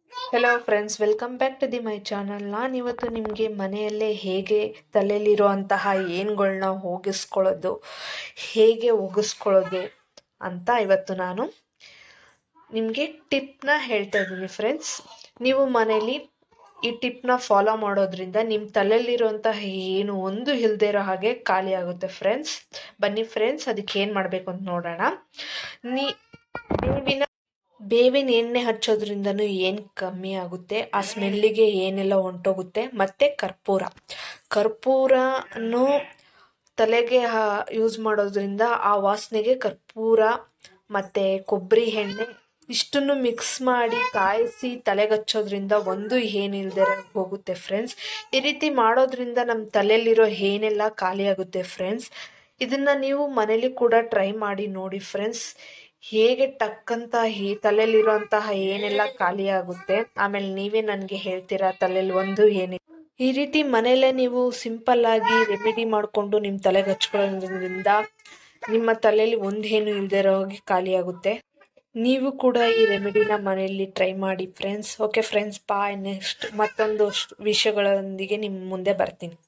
hello friends welcome back to the my channel ನಾನಿವತ್ತು ನಿಮಗೆ ಮನೆಯಲ್ಲೇ ಹೇಗೆ ತಲೆಯಲ್ಲಿರುವಂತಹ ಏನುಗಳನ್ನ ಹೋಗಿಸ್ಕೊಳ್ಳೋದು ಹೇಗೆ ಒಗಿಸ್ಕೊಳ್ಳೋದು ಅಂತ ಇವತ್ತು ನಾನು ನಿಮಗೆ ಟಿಪ್ನ ಹೇಳ್ತಾ ಇದ್ದೀನಿ ಫ್ರೆಂಡ್ಸ್ ನೀವು ಮನೇಲಿ ಈ ಟಿಪ್ನ ಫಾಲೋ ಮಾಡೋದ್ರಿಂದ ನಿಮ್ಮ ತಲೆಯಲ್ಲಿರುವಂತಹ ಏನು ಒಂದು ಇಲ್ಲದೆ ಇರೋ ಹಾಗೆ ಖಾಲಿ ಆಗುತ್ತೆ ಫ್ರೆಂಡ್ಸ್ ಬನ್ನಿ ಫ್ರೆಂಡ್ಸ್ ಅದಕ್ಕೆ ಏನು ಮಾಡಬೇಕು ಅಂತ ನೋಡೋಣ ನೀ ಬೇವಿನ ಬೇವಿನ ಎಣ್ಣೆ ಹಚ್ಚೋದ್ರಿಂದನೂ ಏನು ಕಮ್ಮಿ ಆಗುತ್ತೆ ಆ ಸ್ಮೆಲ್ಲಿಗೆ ಏನೆಲ್ಲ ಹೊಂಟೋಗುತ್ತೆ ಮತ್ತು ಕರ್ಪೂರ ಕರ್ಪೂರನು ತಲೆಗೆ ಯೂಸ್ ಮಾಡೋದ್ರಿಂದ ಆ ವಾಸನೆಗೆ ಕರ್ಪೂರ ಮತ್ತು ಕೊಬ್ಬರಿ ಎಣ್ಣೆ ಇಷ್ಟನ್ನು ಮಿಕ್ಸ್ ಮಾಡಿ ಕಾಯಿಸಿ ತಲೆಗೆ ಹಚ್ಚೋದ್ರಿಂದ ಒಂದು ಏನಿಲ್ಲದೆ ಹೋಗುತ್ತೆ ಫ್ರೆಂಡ್ಸ್ ಈ ರೀತಿ ಮಾಡೋದ್ರಿಂದ ನಮ್ಮ ತಲೆಯಲ್ಲಿರೋ ಏನೆಲ್ಲ ಖಾಲಿ ಆಗುತ್ತೆ ಫ್ರೆಂಡ್ಸ್ ಇದನ್ನು ನೀವು ಮನೇಲಿ ಕೂಡ ಟ್ರೈ ಮಾಡಿ ನೋಡಿ ಫ್ರೆಂಡ್ಸ್ ಹೇಗೆ ಟಕ್ಕಂತ ಹೇ ತಲೆಯಲ್ಲಿರುವಂತಹ ಏನೆಲ್ಲ ಖಾಲಿ ಆಗುತ್ತೆ ಆಮೇಲೆ ನೀವೇ ನನಗೆ ಹೇಳ್ತೀರಾ ತಲೆಯಲ್ಲಿ ಒಂದು ಏನಿದೆ ಈ ರೀತಿ ಮನೆಯಲ್ಲೇ ನೀವು ಸಿಂಪಲ್ ಆಗಿ ರೆಮಿಡಿ ಮಾಡಿಕೊಂಡು ನಿಮ್ಮ ತಲೆಗೆ ಹಚ್ಕೊಳ್ಳೋದ್ರಿಂದ ನಿಮ್ಮ ತಲೆಯಲ್ಲಿ ಒಂದೇನು ಇಲ್ಲದೆ ಇರೋ ಹಾಗೆ ಖಾಲಿ ಆಗುತ್ತೆ ನೀವು ಕೂಡ ಈ ರೆಮಿಡಿನ ಮನೆಯಲ್ಲಿ ಟ್ರೈ ಮಾಡಿ friends okay friends bye next ಮತ್ತೊಂದು ವಿಷಯಗಳೊಂದಿಗೆ ನಿಮ್ಮ ಮುಂದೆ ಬರ್ತೀನಿ